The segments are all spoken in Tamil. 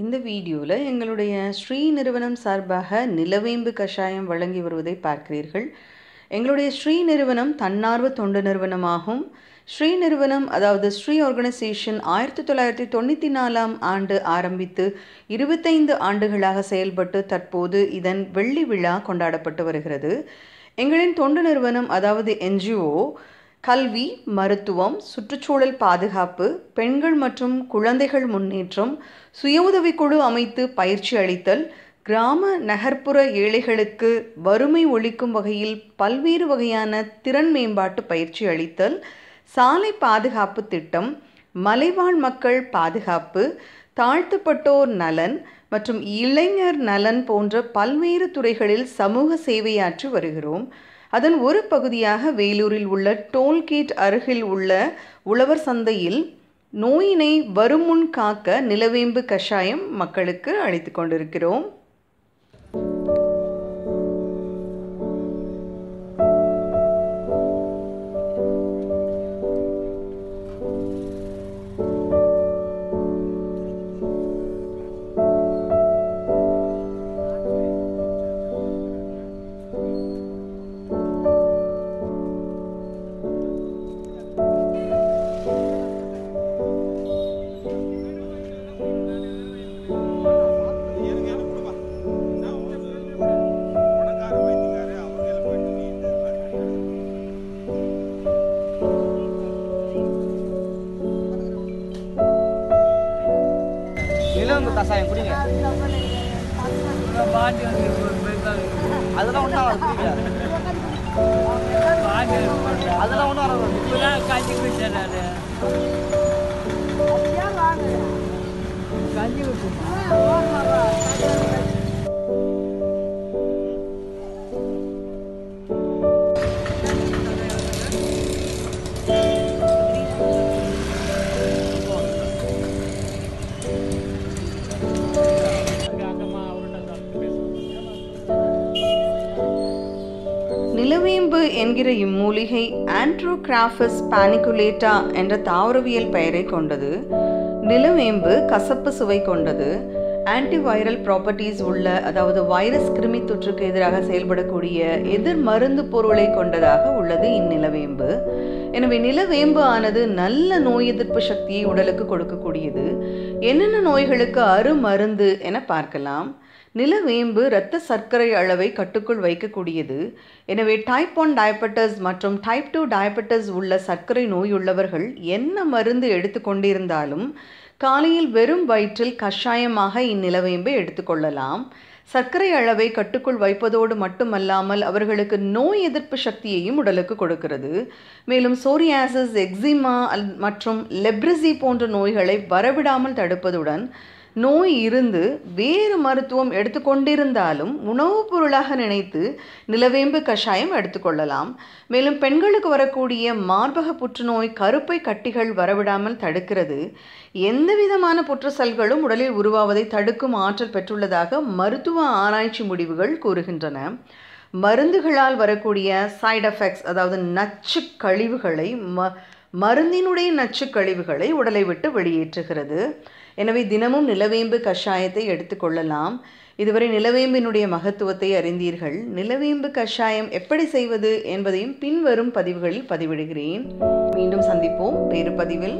இந்த வீடியோவில் எங்களுடைய ஸ்ரீ நிறுவனம் சார்பாக நிலவேம்பு கஷாயம் வழங்கி வருவதை பார்க்கிறீர்கள் எங்களுடைய ஸ்ரீ நிறுவனம் தன்னார்வ தொண்டு நிறுவனமாகும் ஸ்ரீ நிறுவனம் அதாவது ஸ்ரீ ஆர்கனைசேஷன் ஆயிரத்தி தொள்ளாயிரத்தி தொண்ணூற்றி நாலாம் ஆண்டு ஆரம்பித்து இருபத்தைந்து ஆண்டுகளாக செயல்பட்டு தற்போது இதன் வெள்ளி விழா கொண்டாடப்பட்டு வருகிறது எங்களின் தொண்டு நிறுவனம் அதாவது என்ஜிஓ கல்வி மருத்துவம் சுற்றுச்சூழல் பாதுகாப்பு பெண்கள் மற்றும் குழந்தைகள் முன்னேற்றம் சுய உதவிக்குழு அமைத்து பயிற்சி அளித்தல் கிராம நகர்ப்புற ஏழைகளுக்கு வறுமை ஒழிக்கும் வகையில் பல்வேறு வகையான திறன் மேம்பாட்டு பயிற்சி அளித்தல் சாலை பாதுகாப்பு திட்டம் மலைவாழ் மக்கள் பாதுகாப்பு தாழ்த்தப்பட்டோர் நலன் மற்றும் இளைஞர் நலன் போன்ற பல்வேறு துறைகளில் சமூக சேவையாற்றி வருகிறோம் அதன் ஒரு பகுதியாக வேலூரில் உள்ள டோல்கேட் அருகில் உள்ள உழவர் சந்தையில் நோயினை வருமுன் காக்க நிலவேம்பு கஷாயம் மக்களுக்கு அளித்து கொண்டிருக்கிறோம் நிலம்பு கஷாயம் குடிங்க அதெல்லாம் ஒன்றும் ஆகாது குடிங்க அதெல்லாம் ஒன்றும் வராது நிலவேம்பு என்கிற இம்மூலிகை ஆண்ட்ரோகிராஃபஸ் பானிகுலேட்டா என்ற தாவரவியல் பெயரை கொண்டது நிலவேம்பு கசப்பு சுவை கொண்டது ஆன்டிவைரல் ப்ராப்பர்ட்டிஸ் உள்ள அதாவது வைரஸ் கிருமி தொற்றுக்கு எதிராக செயல்படக்கூடிய எதிர் மருந்து பொருளை கொண்டதாக உள்ளது இந்நிலவேம்பு எனவே நிலவேம்பு ஆனது நல்ல நோய் எதிர்ப்பு சக்தியை உடலுக்கு கொடுக்கக்கூடியது என்னென்ன நோய்களுக்கு அருமருந்து என பார்க்கலாம் நிலவேம்பு இரத்த சர்க்கரை அளவை கட்டுக்குள் வைக்கக்கூடியது எனவே டைப் ஒன் டயபெட்டஸ் மற்றும் டைப் டூ டயபெட்டஸ் உள்ள சர்க்கரை நோய் உள்ளவர்கள் என்ன மருந்து எடுத்துக்கொண்டிருந்தாலும் காலையில் வெறும் வயிற்றில் கஷாயமாக இந்நிலவேம்பை எடுத்துக்கொள்ளலாம் சர்க்கரை அளவை கட்டுக்குள் வைப்பதோடு மட்டுமல்லாமல் அவர்களுக்கு நோய் எதிர்ப்பு சக்தியையும் உடலுக்கு கொடுக்கிறது மேலும் சோரியாசிஸ் எக்ஸிமா மற்றும் லெப்ரசி போன்ற நோய்களை வரவிடாமல் தடுப்பதுடன் நோய் இருந்து வேறு மருத்துவம் எடுத்துக்கொண்டிருந்தாலும் உணவுப் பொருளாக நினைத்து நிலவேம்பு கஷாயம் எடுத்துக்கொள்ளலாம் மேலும் பெண்களுக்கு வரக்கூடிய மார்பக புற்றுநோய் கருப்பை கட்டிகள் வரவிடாமல் தடுக்கிறது எந்த விதமான புற்றுசல்களும் உடலில் உருவாவதை தடுக்கும் ஆற்றல் பெற்றுள்ளதாக மருத்துவ ஆராய்ச்சி முடிவுகள் கூறுகின்றன மருந்துகளால் வரக்கூடிய சைடு எஃபெக்ட்ஸ் அதாவது நச்சு கழிவுகளை ம மருந்தினுடைய நச்சு கழிவுகளை உடலை விட்டு வெளியேற்றுகிறது எனவே தினமும் நிலவேம்பு கஷாயத்தை எடுத்துக்கொள்ளலாம் இதுவரை நிலவேம்பினுடைய மகத்துவத்தை அறிந்தீர்கள் நிலவேம்பு கஷாயம் எப்படி செய்வது என்பதையும் பின்வரும் பதிவுகளில் பதிவிடுகிறேன் மீண்டும் சந்திப்போம் வேறு பதிவில்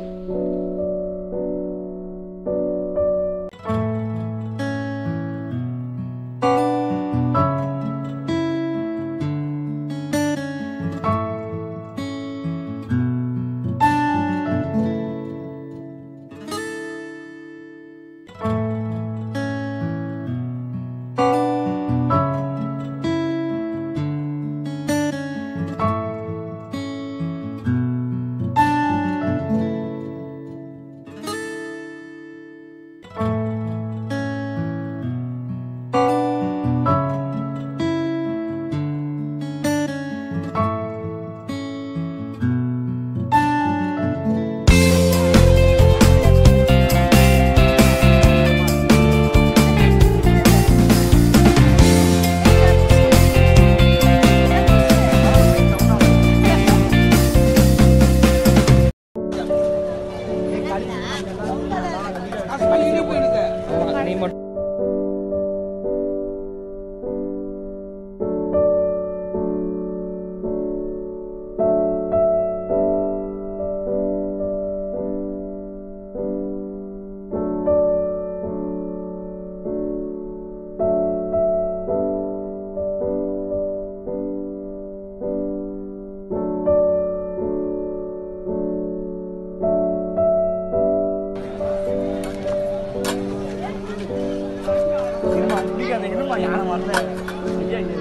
வரல ஐயா ஐயா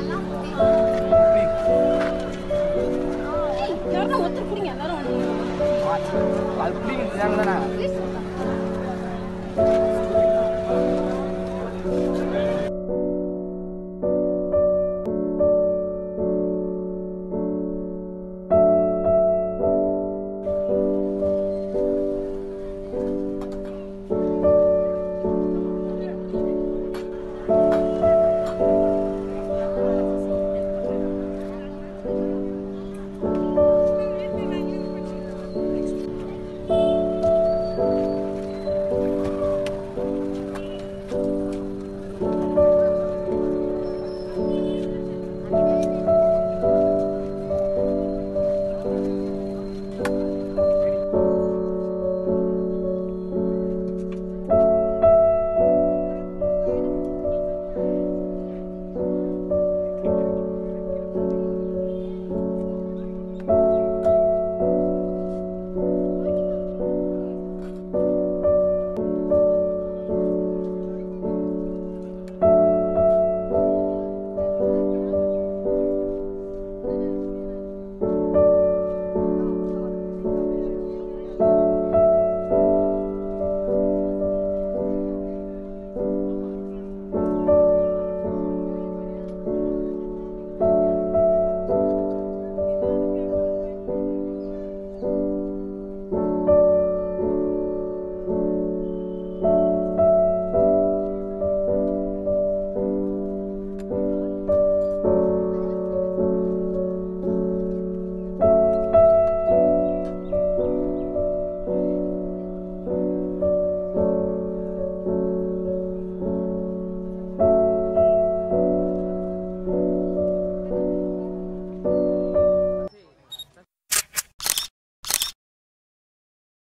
யாருன்னா ஒருத்தர் குடிங்க எல்லாரும் வந்து அது பிடிங்க தானே